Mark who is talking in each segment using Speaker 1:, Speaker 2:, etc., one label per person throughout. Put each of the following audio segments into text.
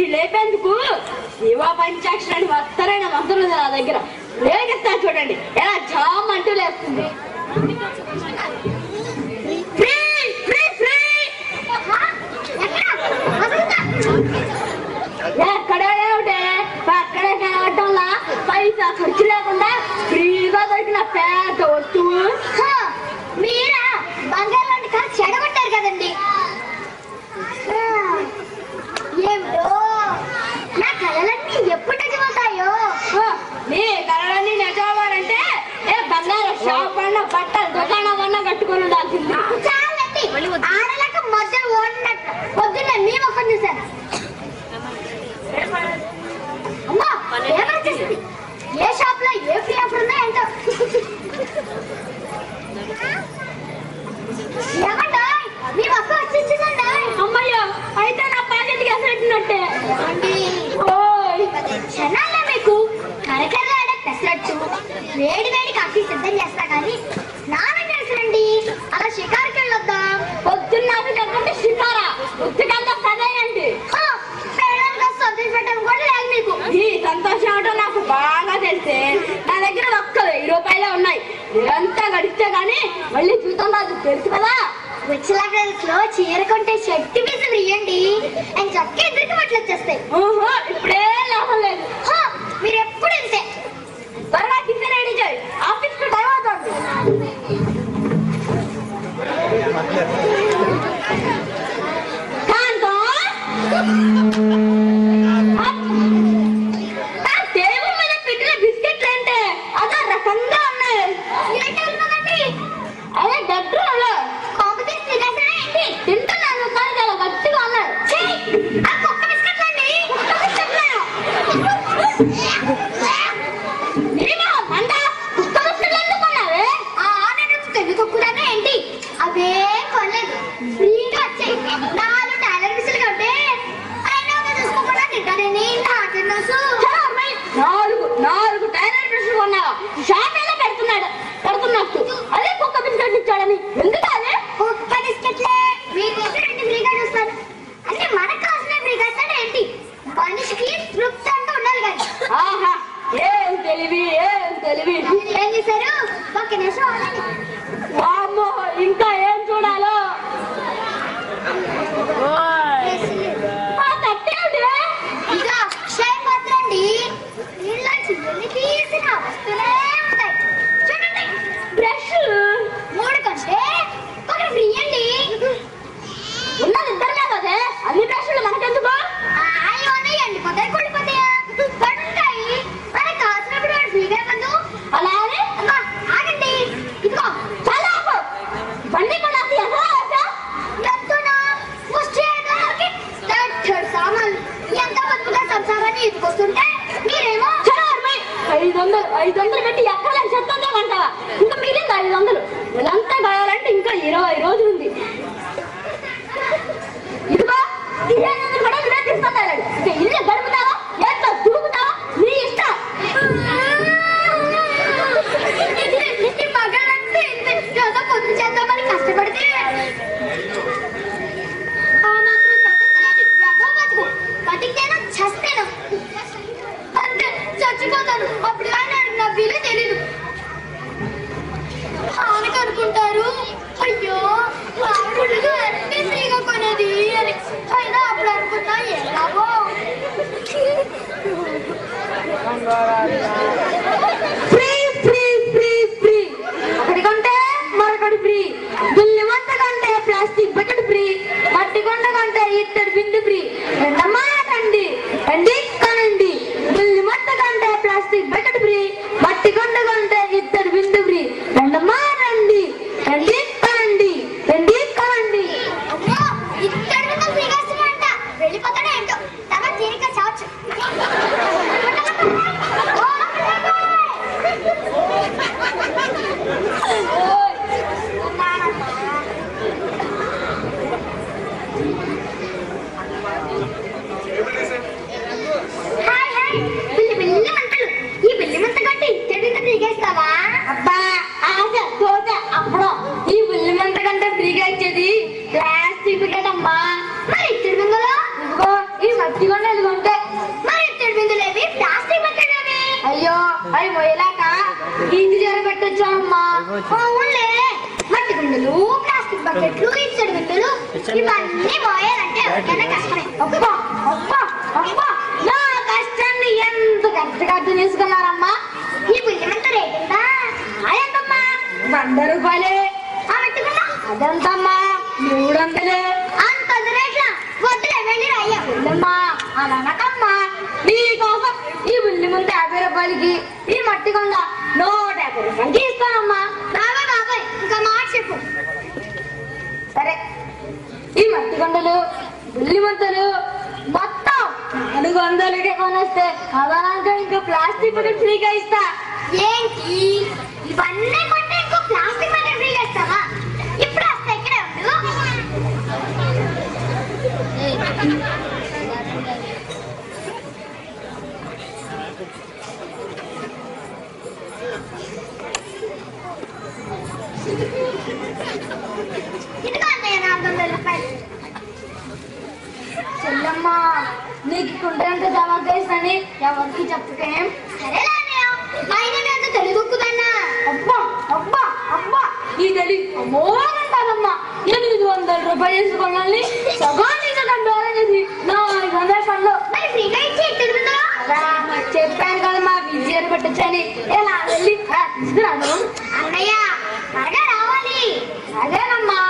Speaker 1: లేపేందుకు శివ పంచాక్షరాన్ని వస్తారైన మంత్రులు ఉంది నా దగ్గర లేగిస్తా చూడండి ఎలా జామ్ అంటూ లేస్తుంది ఫ్రీ ఫ్రీ ఫ్రీ ఎక్కడ ఏమిటే పక్కనే కనబడటంలా పైసా ఖర్చు లేకుండా ఫ్రీగా దొరికిన పేద వస్తువు
Speaker 2: మీరా బంగారు లాంటి కారు చెడగొట్టారు కదండి ఆ, ఏమిటో నా కళలన్నీ ఎప్పుడు నిజమవుతాయో
Speaker 1: ఆ, నీ కళలన్నీ నిజమాలంటే ఏ బంగారు షాప్ అన్న బట్టలు దుకాణం అన్న కట్టుకొని ఉండాల్సింది
Speaker 2: చాలండి ఆడలేక మధ్యలో ఓడినట్టు పొద్దున్న మీ ముఖం చూశాను అమ్మా ఏమనిపిస్తుంది ఏ షాప్ లో ఏ ఫ్రీ ఆఫర్ ఉందో ఏంటో ఏమండో మీ మొక్క వచ్చిందండి
Speaker 1: అమ్మయ్య అయితే నా ప్యాకెట్ వేసేట్టినట్టే ఓయ్
Speaker 2: క్షణాల్లో మీకు కరకరలాడే పెసరట్టు వేడి వేడి కాఫీ సిద్ధం చేస్తా కానీ నాన్న తెలుసునండి అలా షికారుకి వెళ్ళొద్దాం
Speaker 1: పొద్దున్న దగ్గర షికారా ఉత్తికంతా సదేయండి
Speaker 2: హా, పేరెంట్స్ గా సంతోష పెట్టడం కూడా లేదు మీకు
Speaker 1: ఈ సంతోషం ఏంటో నాకు బాగా తెలిసే నా దగ్గర ఒక్క వెయ్యి రూపాయలే ఉన్నాయి ఇదంతా గడిస్తే గానీ మళ్ళీ చూద్దాం రాదు తెలుసు కదా
Speaker 2: విచ్చల ఫ్రెండ్స్ లో చీర కొంటే షర్ట్ మీద ఫ్రీయండి అండ్ చక్క ఎదురుకి బట్టలు వచ్చేస్తాయి
Speaker 1: ఓహో ఇప్పుడే లాభం లేదు
Speaker 2: హా, మీరు ఎప్పుడు ఇంతే
Speaker 1: త్వరగా టిఫిన్ రెడీ చేయి ఆఫీస్ కు టైం అవుతుంది కాంతం ఆ టేబుల్ మీద పెట్టిన బిస్కెట్లు అంటే అదో రకంగా ఉన్నాయి
Speaker 2: ఇలాంటి వెళ్ళిపోకండి
Speaker 1: అదే గట్టు
Speaker 2: కాంపిటీషన్ తినేసారా ఏంటి
Speaker 1: తింటున్నాను కానీ చాలా గట్టిగా ఉన్నాయి
Speaker 2: ఛీ, ఆ కుక్క బిస్కెట్లు అండి కుక్క బిస్కెట్లు
Speaker 1: నీమో మంట కుక్క బిస్కెట్లు ఎందుకున్నావే
Speaker 2: ఆ నేను తెలుగు తొక్కుదానే ఏంటి అవే కొనలేదు ఫ్రీగా వచ్చాయి నాలుగు టాలర్ విసులుగా ఉంటే అయినా ఒక చూసుకోకుండా తింటానని నాటి నోసు
Speaker 1: చలో అమ్మాయి, నాలుగు నాలుగు టైలర్ డ్రెస్ కొన్నావా షాప్ ఎలా పెడుతున్నాడు పెడుతున్నట్టు అదే కుక్క బిస్కెట్ ఇచ్చాడని ఎందుకు అదే
Speaker 2: కుక్క బిస్కెట్లే మీకోసం రెండు ఫ్రీగా చూస్తాను అంటే మనకు కావాల్సిన ఫ్రీగా ఇస్తాడు ఏంటి మనిషికి తృప్తి అంటూ ఉండాలి కానీ
Speaker 1: ఆహా ఏం తెలివి ఏం తెలివి
Speaker 2: ఏం చేశారు ఒక నిమిషం ఆగండి.
Speaker 1: వామ్మో ఇంకా ఏం చూడాలో ఆ తట్టేమిటి
Speaker 2: ఇదిగో అక్షయ పాత్ర అండి నీళ్ళలోంచి ఎన్ని తీసిన వస్తూనే ఉంటాయి చూడండి
Speaker 1: బ్రష్
Speaker 2: మూడు కొంటే ఒకటి ఫ్రీ అండి
Speaker 1: ఉన్నది ఇద్దరులే కదే అన్ని బ్రష్లు మనకెందుకు
Speaker 2: అయ్యో ఎండిపోతాయి కుళ్ళిపోతాయా పడుంటాయి మనకి కావాల్సినప్పుడు వాడు ఫ్రీగా ఇవ్వద్దు
Speaker 1: అలా అని
Speaker 2: అమ్మా ఆగండి ఇదిగో
Speaker 1: చాలా ఆపు. బండి కూడా అసలు ఎలా ఆపా?
Speaker 2: ఎంతనా ముష్టి అయినవారికి తట్టడు సామాన్లు ఎంత బతుకుగా సంసారాన్ని ఎత్తుకొస్తుంటే మీరేమో
Speaker 1: చలో అమ్మాయి, ఐదు వందలు ఐదు వందలు పెట్టి ఎక్కలేని చెప్తుందా అంటావా ఇంకా మిగిలింది ఐదు వందలు ఇదంతా కావాలంటే ఇంకా ఇరవై రోజులు ఉంది ఇదిగో ఈ ఐదు వందలు కూడా నువ్వే తీసుకుంటాను ఇక ఇల్లు గడుపుతావా ఎంత దూకుతావా నీ ఇష్టం
Speaker 2: ఈ మగాళ్ళంతా ఇంతే. ఏదో పొద్దు చేద్దామని కష్టపడితే ఆ మాత్రం స్వతంత్రాన్ని వ్యర్థం బతుకు. బతికితేనో చస్తేనో. అంతే చచ్చిపోతాను అప్పుడు కానీ నా విలువ తెలీదు ఆమెకు అనుకుంటారు అయ్యో ఆవిడ అన్ని ఫ్రీగా కొనేది అని అయినా అప్పుడు అనుకున్నా ఏ లాభం
Speaker 1: ఫ్రీ ఫ్రీ ఫ్రీ ఫ్రీ ఒకటి కొంటే మరొకటి ఫ్రీ బిల్లి మొత్త కంటే ప్లాస్టిక్ బకెట్ ఫ్రీ మట్టి కొండ కంటే ఇత్తడి బిందు ఫ్రీ రెండమ్మా రండి రండి కనండి బిల్లి మొత్త కంటే ప్లాస్టిక్ బకెట్ ఫ్రీ మట్టి కొండ కంటే ఇత్తడి బిందు ఫ్రీ రెండమ్మా రండి రండి కనండి రండి కనండి
Speaker 2: అమ్మో ఇక్కడ ఉన్న ఫ్రీగా ఇస్తున్నంట వెళ్ళిపోతాడే ఏంటో తర్వాత తీరిక చావచ్చు
Speaker 1: అవి మొయ్యలేక ఇంటి చేర పెట్టొచ్చామమ్మా
Speaker 2: అవునులే మట్టి గుండెలు ప్లాస్టిక్ బకెట్లు ఇచ్చడి గుండెలు ఇవన్నీ పోయాలంటే ఎవరికైనా కష్టమే
Speaker 1: అబ్బా అబ్బా అబ్బా నా కష్టాన్ని ఎంత కరెక్ట్గా అర్థం చేసుకున్నారమ్మా
Speaker 2: ఈ పుణ్యమంత రేట్ ఎంత
Speaker 1: అయ్యంతమ్మా వంద రూపాయలే
Speaker 2: ఆ మట్టి గుండ
Speaker 1: అదంతమ్మా మూడు వందలే
Speaker 2: అంత రేట్ల వద్దులే వెళ్ళి రాయ్యా
Speaker 1: వెళ్ళమ్మా అని అనకమ్మా నీకోసం ఈ బుల్లి ముందు యాభై రూపాయలకి ఈ మట్టి కొండ నూట యాభై రూపాయలకి ఇస్తానమ్మా
Speaker 2: బాబా బాబాయ్ ఇంకా మాట చెప్పు
Speaker 1: సరే ఈ మట్టి కొండలు బుల్లి ముంతలు మొత్తం నాలుగు వందలకే కొనేస్తే అదనంగా ఇంకా ప్లాస్టిక్ బకెట్ ఫ్రీగా ఇస్తా
Speaker 2: ఏంటి ఇవన్నీ కొంటే ఇంకో ప్లాస్టిక్ బకెట్ ఫ్రీగా ఇస్తావా ఇప్పుడు వస్తే ఎక్కడే ఉండు ఇదిగో అన్నయ్య నాలుగు వందల రూపాయలు
Speaker 1: చెల్లమ్మా నీకు కుండ్రంత జమ చేసినని ఎవరికి చెప్పుకేం
Speaker 2: సరేలే అన్నయ్య ఆయన మీద తెలుగుకుదన్నా
Speaker 1: అబ్బా అబ్బా అబ్బా ఈ తెలివి అమ్మోనంటానమ్మా ఎనిమిది వందల రూపాయలు వేసుకోవాలని సగానికి సగం బేరం చేసి నాలుగు వందల పనులు
Speaker 2: మరి ఫ్రీగా ఇచ్చి ఎట్టుకుందా
Speaker 1: అలా చెప్పాను కదా మా విజయాన్ని పెట్టచ్చని ఎలా వెళ్ళి ఆ, తీసుకురాను
Speaker 2: అన్నయ్య త్వరగా రావాలి
Speaker 1: అదేనమ్మా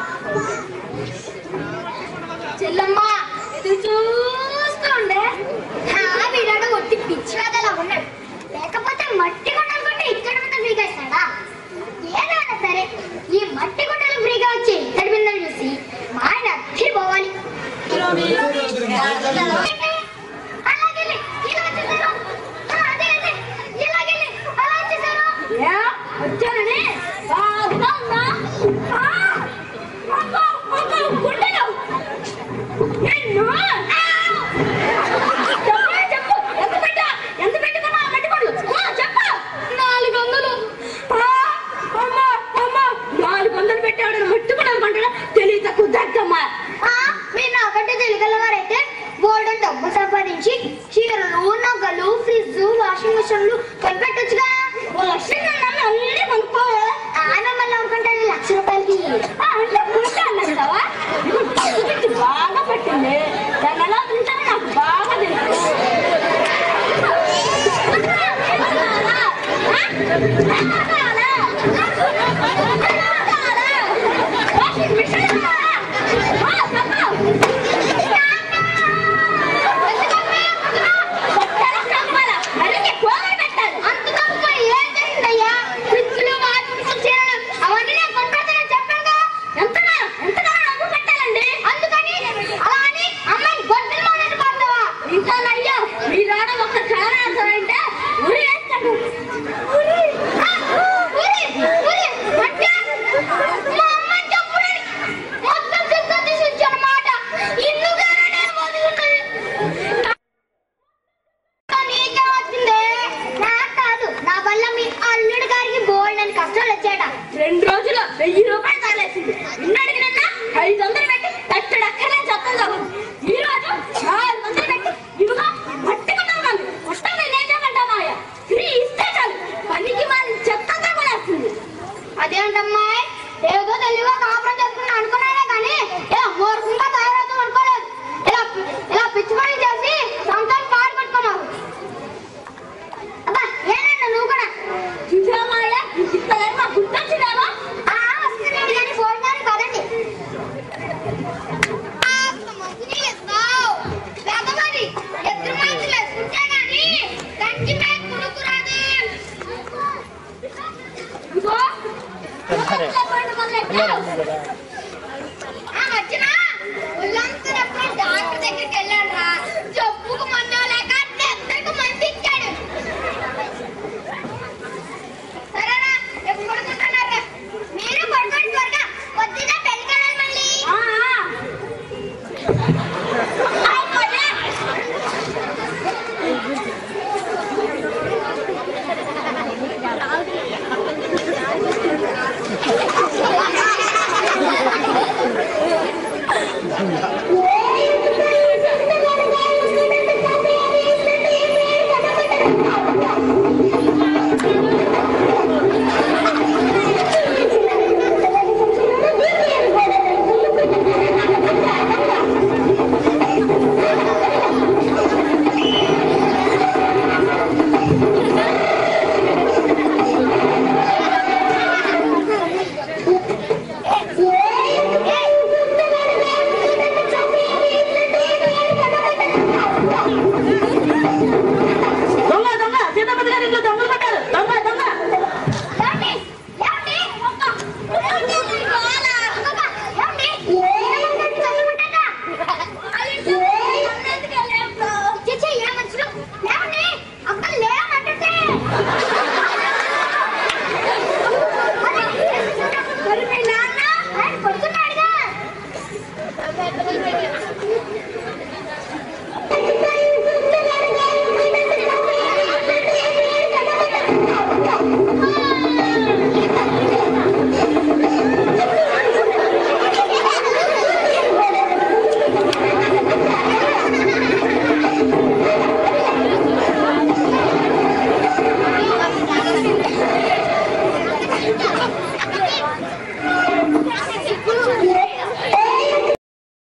Speaker 1: చెల్లమ్మా ఎదురు చూస్తుండే
Speaker 2: హా, వీడాడు ఒట్టి పిచ్చి వేదలా ఉన్నాడు లేకపోతే మట్టి గుండలు కొట్టి ఇత్తడి బిందెలు ఫ్రీగా ఇస్తాడా ఏదైనా సరే ఈ మట్టి గుండలు ఫ్రీగా వచ్చి ఇత్తడి బిందెలు చూసి మా ఆయన అచ్చిపోవాలి అలాగెళ్ళి ఇలా వచ్చేసారు ఆ, అదే అదే ఇలాగెళ్ళి అలా వచ్చేసారు
Speaker 1: ఏ వచ్చానని బాగా ఉన్నా ఆ, అబ్బా, అబ్బా, గుండెలు. నిన్ను చెప్పు, చెప్పు. ఎంత పెట్టా? ఎంత పెట్టుకున్నా పెట్టుకోడు చెప్పు నాలుగు వందలు ఆ, అమ్మా, అమ్మా, నాలుగు వందలు పెట్టాడు ముట్టుకుని అనుకుంటాడా తెలివి తక్కువ దగ్గమ్మా
Speaker 2: ఆ, మీరు నాకంటే తెలుగలవారైతే బోర్డు డబ్బు సంపాదించి చీరలు నగలు ఫ్రిడ్జ్ వాషింగ్ మిషన్లు కొనిపెట్టొచ్చుగా
Speaker 1: ఓ లక్షలు నన్ను అన్నీ కొనుక్కో
Speaker 2: ఆ మిమ్మల్ని అనుకుంటాను లక్ష రూపాయలకి
Speaker 1: ఆ, అంటే పురుష అన్నావా బాగా పట్టింది దాన్ని ఎలా తింటారో నాకు బాగా తెలుసు
Speaker 2: అంత తప్ప ఏం చేసిందయ్యా ఫ్రిడ్జ్లు వాషింగ్ మిషన్ చీరలు అవన్నీ నేను కొనిపెడతానని చెప్పానుగా అందుకని అలా అని అమ్మాయిని గొడ్డలు మానేది పడతావా ఆ, ఊరి, ఊరి, మధ్య, మా అమ్మని చెప్పడానికి మొత్తం సిద్ధం తీసి ఉంచానమాట. ఇందుకేనా నేను బతుకున్నది? నీకే వచ్చిందే. నాకు కాదు. నా వల్ల మీ అల్లుడు గారికి బోల్డ్ అని కష్టాలు వచ్చాడ
Speaker 1: రెండు రోజులు వెయ్యి రూపాయలు తగలేసింది నిన్నటికి నిన్న ఐదు వందలు పెట్టి తట్టడు అక్కడే చెత్తం తగ్గుంది ఈ రోజు నాలుగు వందలు పెట్టి ఇదిగో పట్టుకున్నాను మొత్తం నేనేం చేయమంటామా ఫ్రీ ఇస్తే చాలు పనికి మన చెత్త తగ్గలేస్తుంది
Speaker 2: అదేంటమ్మాయి ఏదో తెలివిగా కాపురం చేసుకుని అనుకున్నానే కానీ ఇలా మూర్ఖంగా తయారవుతాం అనుకోలేదు ఇలా ఇలా పిచ్చి పని చేసి సంతానం పాడు పెట్టుకున్నావు అబ్బా ఏనన్నా నువ్వు కూడా
Speaker 1: చూసామాయ ఇస్తలేదు మా గుర్తొచ్చినావా
Speaker 2: ఆ వస్తుంది కానీ ఫోన్ కానీ కదండి ఎద్దరు మనుషులు వేసుకుంటే కానీ కంచి మీద కొనుక్కురాదు
Speaker 1: ఇదిగో
Speaker 2: ఆ మధ్యన ఒళ్ళంతా నొప్పి డాక్టర్ దగ్గరికి వెళ్ళాడు రా జబ్బుకు మందు లేక దగ్గరకు మంది ఇచ్చాడు సరేనా ఎప్పుడు పడుకుంటున్నారా మీరు పడుకోండి త్వరగా పొద్దున్న పెళ్ళికెళ్ళాలి మళ్ళీ
Speaker 1: ఆ, ఆ. అయిపోయా.
Speaker 2: ఆ ఫ్రీ